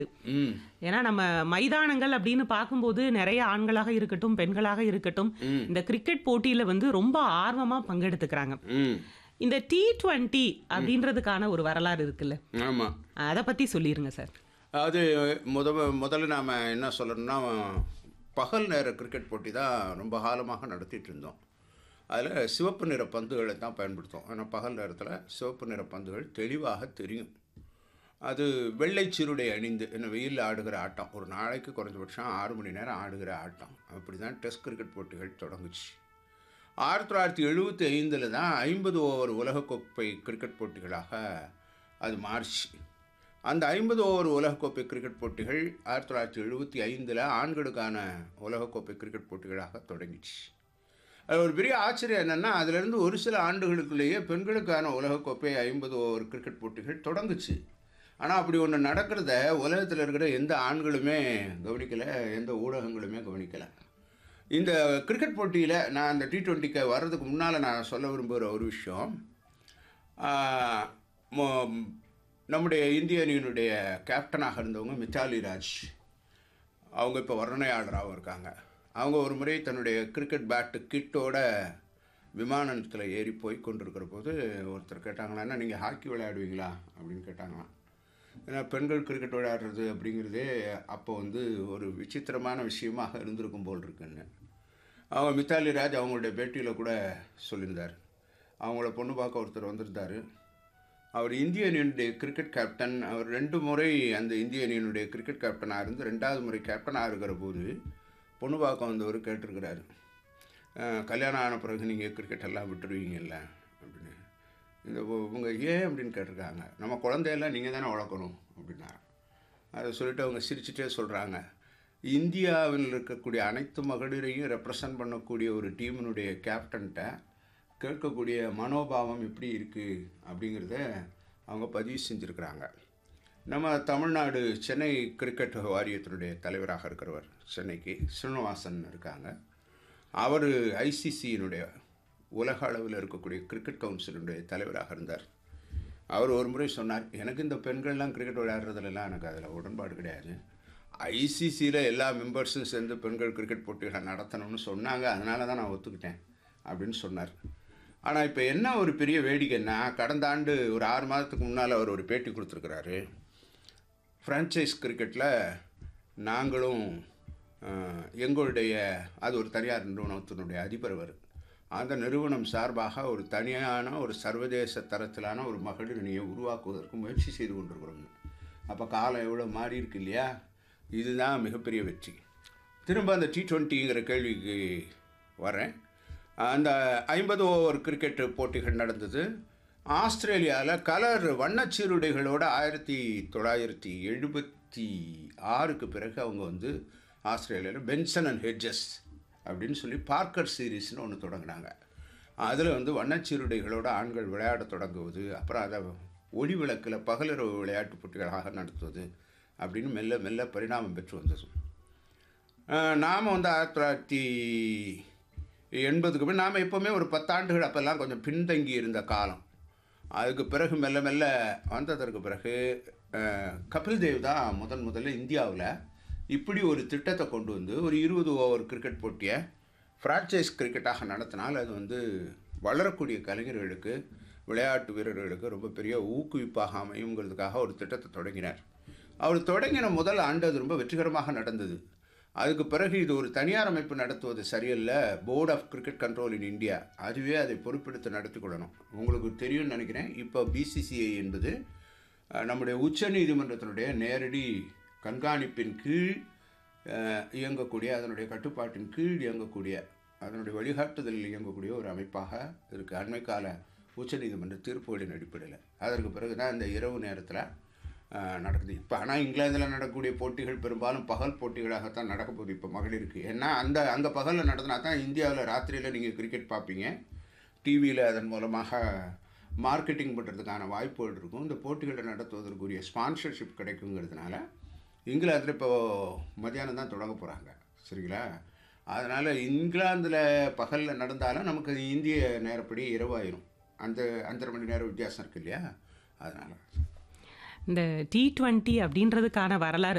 ம். ஏன்னா நம்ம மைதானங்கள் அப்படின்னு பார்க்கும்போது நிறைய ஆண்களாக இருக்கட்டும், பெண்களாக இருக்கட்டும், ம். இந்த கிரிக்கெட் போட்டியில வந்து ரொம்ப ஆர்வமா பங்கெடுத்துக்கிறாங்க. ம். இந்த T20 அப்படின்றதுக்கான ஒரு வரலாறு இருக்குல்ல. ஆமா. அத பத்தி சொல்லிருங்க சார். அது முத முதல்ல நாம என்ன சொல்லணும்னா பகல் நேர கிரிக்கெட் போட்டி தான் ரொம்ப காலமாக நடத்திட்டு இருந்தோம். அதில் சிவப்பு நிற பந்துகளை தான் பயன்படுத்துவோம். ஏன்னா பகல் நேரத்தில் சிவப்பு நிற பந்துகள் தெளிவாக தெரியும். அது வெள்ளை சீருடை அணிந்து என்ன வெயிலில் ஆடுகிற ஆட்டம் ஒரு நாளைக்கு குறைஞ்சபட்சம் ஆறு மணி நேரம் ஆடுகிற ஆட்டம் அப்படி தான் டெஸ்ட் கிரிக்கெட் போட்டிகள் தொடங்குச்சு ஆயிரத்தி தொள்ளாயிரத்தி எழுபத்தி ஐந்தில் தான் ஐம்பது ஓவர் உலகக்கோப்பை கிரிக்கெட் போட்டிகளாக அது மாறிச்சு அந்த ஐம்பது ஓவர் உலகக்கோப்பை கிரிக்கெட் போட்டிகள் ஆயிரத்தி தொள்ளாயிரத்தி எழுபத்தி ஐந்தில் ஆண்களுக்கான உலகக்கோப்பை கிரிக்கெட் போட்டிகளாக தொடங்கிச்சு அது ஒரு பெரிய ஆச்சரியம் என்னென்னா அதிலிருந்து ஒரு சில ஆண்டுகளுக்குள்ளேயே பெண்களுக்கான உலகக்கோப்பை ஐம்பது ஓவர் கிரிக்கெட் போட்டிகள் தொடங்குச்சு ஆனால் அப்படி ஒன்று நடக்கிறத உலகத்தில் இருக்கிற எந்த ஆண்களுமே கவனிக்கலை எந்த ஊடகங்களுமே கவனிக்கலை இந்த கிரிக்கெட் போட்டியில் நான் அந்த டி ட்வெண்ட்டிக்கு வர்றதுக்கு முன்னால் நான் சொல்ல விரும்புகிற ஒரு விஷயம் ஆஹ், மொ- நம்முடைய இந்திய அணியினுடைய கேப்டனாக இருந்தவங்க மித்தாலி ராஜ் அவங்க இப்போ வர்ணனையாளராகவும் இருக்காங்க அவங்க ஒரு முறை தன்னுடைய கிரிக்கெட் பேட்டு கிட்டோட விமானத்தில் ஏறி போய் கொண்டிருக்கிற போது ஒருத்தர் கேட்டாங்களா என்ன நீங்கள் ஹாக்கி விளையாடுவீங்களா அப்படின்னு கேட்டாங்களாம் ஏன்னா பெண்கள் கிரிக்கெட் விளையாடுறது அப்படிங்கிறதே அப்போ வந்து ஒரு விசித்திரமான விஷயமாக இருந்திருக்கும் போல் இருக்குன்னு அவங்க மித்தாலி ராஜ் அவங்களுடைய பேட்டியில் கூட சொல்லியிருந்தார் அவங்கள பொண்ணு பார்க்க ஒருத்தர் வந்திருந்தார் அவர் இந்திய அணியினுடைய கிரிக்கெட் கேப்டன் அவர் ரெண்டு முறை அந்த இந்திய அணியினுடைய கிரிக்கெட் கேப்டனாக இருந்து ரெண்டாவது முறை கேப்டனாக இருக்கிற போது பொண்ணு பார்க்க வந்தவர் கேட்டிருக்கிறாரு "அஹ், கல்யாணம் ஆன பிறகு நீங்கள் கிரிக்கெட் எல்லாம் விட்டுருவீங்கல்ல அப்படின்னு இந்த உ- இவங்க ஏன் அப்படின்னு கேட்டிருக்காங்க நம்ம குழந்தையெல்லாம் நீங்கள் தானே வளர்க்கணும் அப்படின்னா அதை சொல்லிட்டு அவங்க சிரிச்சிட்டே சொல்கிறாங்க இந்தியாவில் இருக்கக்கூடிய அனைத்து மகளிரையும் ரெப்ரசன்ட் பண்ணக்கூடிய ஒரு டீமினுடைய கேப்டன்கிட்ட கேட்கக்கூடிய மனோபாவம் எப்படி இருக்குது அப்படிங்கிறத அவங்க பதிவு செஞ்சுருக்கிறாங்க நம்ம தமிழ்நாடு சென்னை கிரிக்கெட் வாரியத்தினுடைய தலைவராக இருக்கிறவர் சென்னைக்கு ஸ்ரீனிவாசன் இருக்காங்க அவர் ஐசிசியினுடைய உலக அளவில் இருக்கக்கூடிய கிரிக்கெட் கவுன்சிலுடைய தலைவராக இருந்தார் அவர் ஒரு முறை சொன்னார் எனக்கு இந்த பெண்கள்லாம் கிரிக்கெட் விளையாடுறதுலலாம் எனக்கு அதில் உடன்பாடு கிடையாது ஐசிசியில் எல்லா மெம்பர்ஸும் சேர்ந்து பெண்கள் கிரிக்கெட் போட்டிகளை நடத்தணும்னு சொன்னாங்க அதனால தான் நான் ஒத்துக்கிட்டேன் அப்படின்னு சொன்னார் ஆனால் இப்போ என்ன ஒரு பெரிய வேடிக்கைன்னா கடந்த ஆண்டு ஒரு ஆறு மாதத்துக்கு முன்னால் அவர் ஒரு பேட்டி கொடுத்துருக்கிறாரு ஃப்ரான்ச்சைஸ் கிரிக்கெட்டில் நாங்களும் அஹ், எங்களுடைய அது ஒரு தனியார் நிறுவனத்தினுடைய அதிபர் அவர் அந்த நிறுவனம் சார்பாக ஒரு தனியான ஒரு சர்வதேச தரத்திலான ஒரு மகளிர் அணியை உருவாக்குவதற்கு முயற்சி செய்து கொண்டிருக்கிறோம் அப்போ காலம் எவ்வளோ மாறி இருக்கு இல்லையா இதுதான் மிகப்பெரிய வெற்றி திரும்ப அந்த டி ட்வெண்ட்டிங்கிற கேள்விக்கு வரேன் அந்த ஐம்பது ஓவர் கிரிக்கெட் போட்டிகள் நடந்தது ஆஸ்திரேலியாவில் கலர் வண்ணச்சீருடைகளோட ஆயிரத்தி தொள்ளாயிரத்தி எழுபத்தி ஆறுக்கு பிறகு அவங்க வந்து ஆஸ்திரேலியாவில் பென்சன் அண்ட் ஹெட்ஜஸ் அப்படின்னு சொல்லி பார்க்கர் சீரீஸ்னு ஒன்று தொடங்கினாங்க அதில் வந்து வண்ணச்சீருடைகளோட ஆண்கள் விளையாட தொடங்குவது அப்புறம் அதை ஒளி விளக்கில் பகலிரவு விளையாட்டு போட்டிகளாக நடத்துவது அப்படின்னு மெல்ல மெல்ல பரிணாமம் பெற்று வந்தது நாம் வந்து ஆயிரத்தி தொள்ளாயிரத்தி எண்பதுக்கு பின் நாம் எப்போவுமே ஒரு பத்தாண்டுகள் அப்போல்லாம் கொஞ்சம் பின்தங்கி இருந்த காலம் அதுக்கு பிறகு மெல்ல மெல்ல வந்ததற்கு பிறகு அஹ், கபில் தேவ் தான் முதன் முதல்ல இந்தியாவில் இப்படி ஒரு திட்டத்தை கொண்டு வந்து ஒரு இருபது ஓவர் கிரிக்கெட் போட்டியை ஃப்ரான்ச்சைஸ் கிரிக்கெட்டாக நடத்தினால் அது வந்து வளரக்கூடிய கலைஞர்களுக்கு விளையாட்டு வீரர்களுக்கு ரொம்ப பெரிய ஊக்குவிப்பாக அமையுங்கிறதுக்காக ஒரு திட்டத்தை தொடங்கினார் அவர் தொடங்கின முதல் ஆண்டு அது ரொம்ப வெற்றிகரமாக நடந்தது அதுக்கு பிறகு இது ஒரு தனியார் அமைப்பு நடத்துவது சரியல்ல board of cricket control in India அதுவே அதை பொறுப்பெடுத்து நடத்தி கொள்ளணும் உங்களுக்கு தெரியும்னு நினைக்கிறேன் இப்போ பிசிசிஐ என்பது அஹ், நம்முடைய உச்ச நீதிமன்றத்தினுடைய நேரடி கண்காணிப்பின் கீழ் அஹ், இயங்கக்கூடிய அதனுடைய கட்டுப்பாட்டின் கீழ் இயங்கக்கூடிய அதனுடைய வழிகாட்டுதலில் இயங்கக்கூடிய ஒரு அமைப்பாக இருக்குது அண்மை கால உச்சநீதிமன்ற தீர்ப்புகளின் அடிப்படையில் அதற்கு பிறகு தான் இந்த இரவு நேரத்தில் நடக்குது இப்போ ஆனால் இங்கிலாந்தில் நடக்கக்கூடிய போட்டிகள் பெரும்பாலும் பகல் போட்டிகளாகத்தான் நடக்க போகுது இப்போ மகளிருக்கு ஏன்னா அந்த அங்கே பகலில் நடத்தினா தான் இந்தியாவில் ராத்திரியில் நீங்கள் கிரிக்கெட் பார்ப்பீங்க டிவியில் அதன் மூலமாக மார்க்கெட்டிங் பண்ணுறதுக்கான வாய்ப்புகள் இருக்கும் இந்த போட்டிகளை நடத்துவதற்குரிய ஸ்பான்சர்ஷிப் கிடைக்குங்கிறதுனால இங்கிலாந்தில் இப்போ மத்தியானம் தான் தொடங்க போகிறாங்க சரிங்களா அதனால் இங்கிலாந்தில் பகலில் நடந்தாலும் நமக்கு இந்திய நேரப்படி இரவாயிரும் அந்த அஞ்சரை மணி நேரம் வித்தியாசம் இருக்கு இல்லையா அதனால் இந்த டி டுவெண்ட்டி அப்படின்றதுக்கான வரலாறு